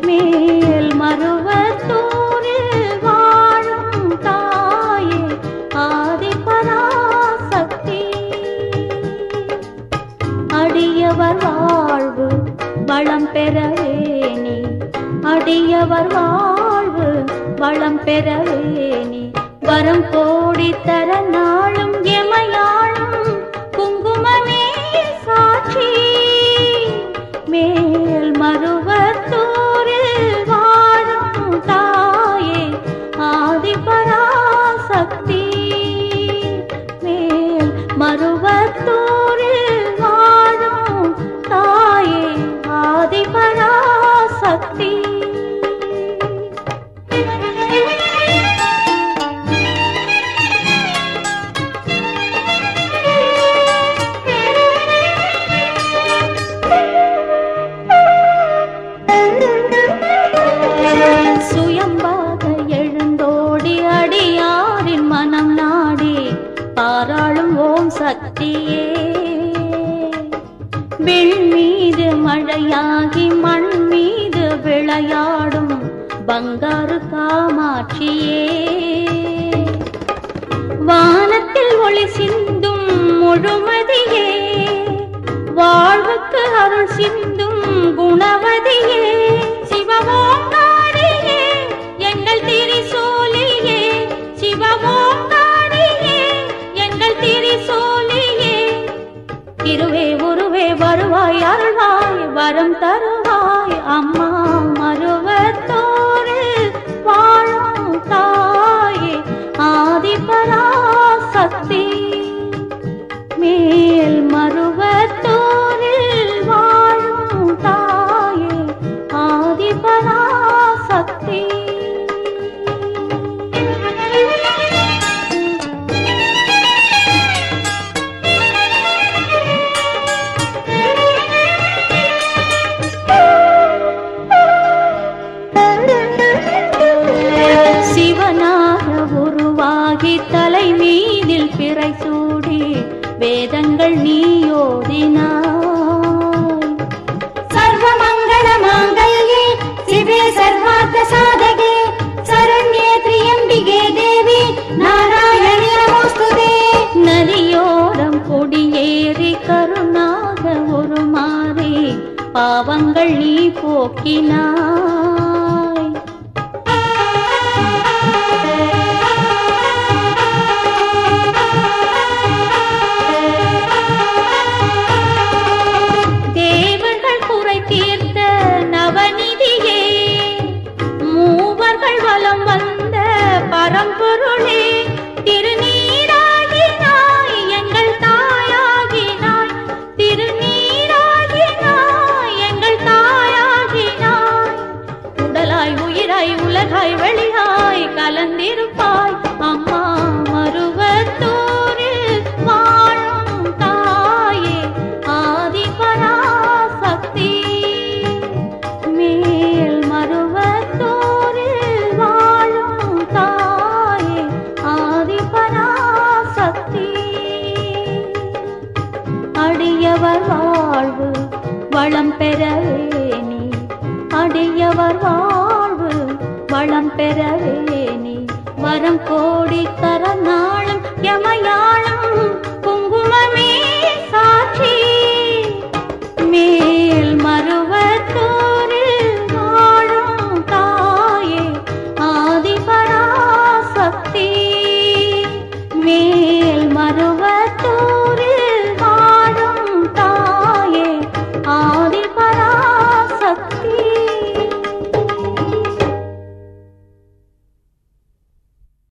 மேல் மருவத்தூரில் வாழும் தாயே ஆதிபராசக்தி அடியவர் வாழ்வு வளம் பெறவே நீ அடியவர் வாழ்வு வளம் பெறவே நீ வரம் கோடி தர நாளும் எமையாளும் குங்குமமே சாட்சி மேல் மருவத்தூரில் வாழும் தாயே ஆதிபராசக்தி மேல் மருவத்தூரில் வாழும் தாயே ஆதிபராசக்தி சுயம்பாக எழுந்தோடி அடியாரின் மனம் நாடி பாராளும் ஓம் சக்தியே விண் மீது மழையாகி மண் மீது விளையாடும் பங்காரு காமாட்சியே வானத்தில் ஒளி சிந்தும் முழுமதியே வாழ்வுக்கு அருள் சிந்தும் குணவதியே சிவமோங்காரியே எங்கள் திரிசூலியே சிவமோங்காரியே எங்கள் திரிசூலியே இருவே உருவே வருவாய் அருள்வாய் வரம் தருவாய் அம்மா மருவத்தோரு வாழும் தாயே ஆதிபராசக்தி மேல் மருவத்தோரில் வாழும் தாயே ஆதிபராசக்தி சிவனாக உருவாகி தலை மீதில் பிறை சூடி வேதங்கள் நீ ஓதினாய் सर्वमङ्गल माङ्गल्ये शिवे सर्वार्थ साधके शरण्ये त्र्यम्बिके देवी नारायणि नमोऽस्तुते நதியோரம் கொடியேறி கருணாக உருமாறி பாவங்கள் நீ போக்கினாய் தேவர்கள் குறை தீர்த்த நவநிதியே மூவர்கள் வலம் வந்த பரம்பொருளே திருநீராகினாய் எங்கள் தாயாகினாய் திருநீராகினாய் எங்கள் தாயாகினாய் உடலாய் உயிராய் உலகாய் வெளியாய் கலந்திருப்பாய் அம்மா மருவத்தூரில் வாழும் தாயே ஆதிபராசக்தி மேல் மருவத்தூரில் வாழும் தாயே ஆதிபராசக்தி அடியவர் வாழ்வு வளம் பெறவே நீ அடியவர் வாழ்வு வளம் பெறவே நீ வரம் கோடி தர நாளும் யமயாளும் குங்குமமே